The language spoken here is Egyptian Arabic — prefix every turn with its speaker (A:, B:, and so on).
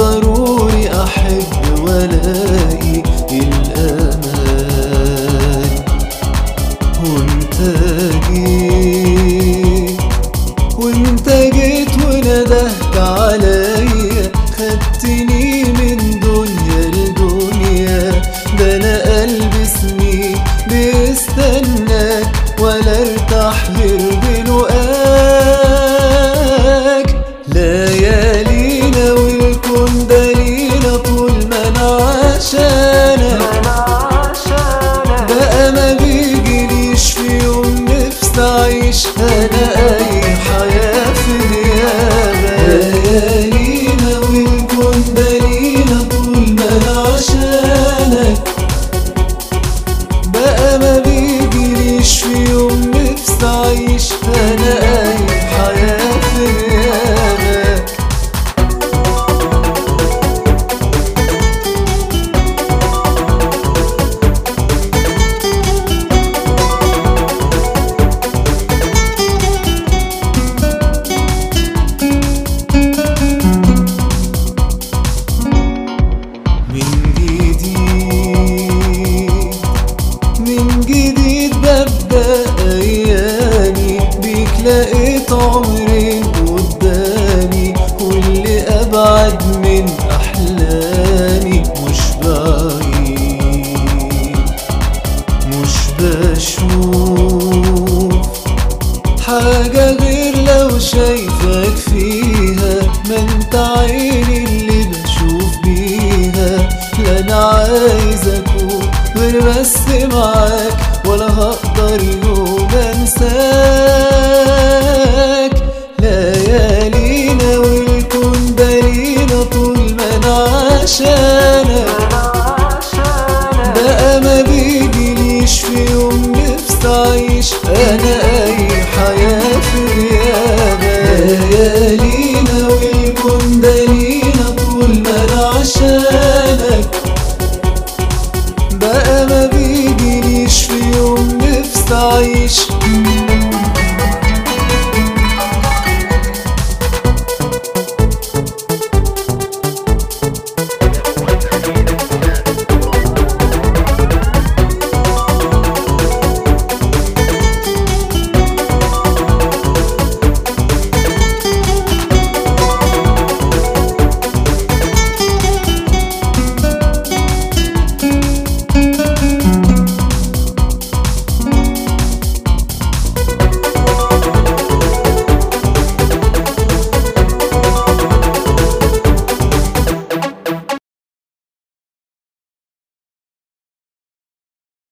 A: ضروري احب والاقي الامان وانت جيت وانت جيت وندهت عليا خدتني من دنيا لدنيا ده انا قلبي سنين بيستناك ولا ارتاح غير بلقاك ليالينا والكون دلينا طول ما انا عشانك بقى ما بيجيليش في يوم نفسي اعيش انا اي حياة في غيابك ليالينا والكون دلينا طول ما انا عشانك بقى ما بيجيليش في يوم نفسي اعيش انا اي حياة في غيابك من جديد من جديد ببدأ أيامي بيك لقيت عمري قدامي واللي أبعد من أحلامي مش بعيد مش بشوف حاجة غير لو شايفك فيها ما انت عيني اللي بشوف بيها لا انا عايز اكون غير بس معاك ولا هقدر يوم انساك ليالينا والكون دلينا طول ما انا عشانك بقى ما بيجيليش في يوم نفسي اعيش انا اي حياة في غيابك ليالينا والكون دلينا طول ما انا عشانك بقى ما بيجيليش في يوم نفسي اعيش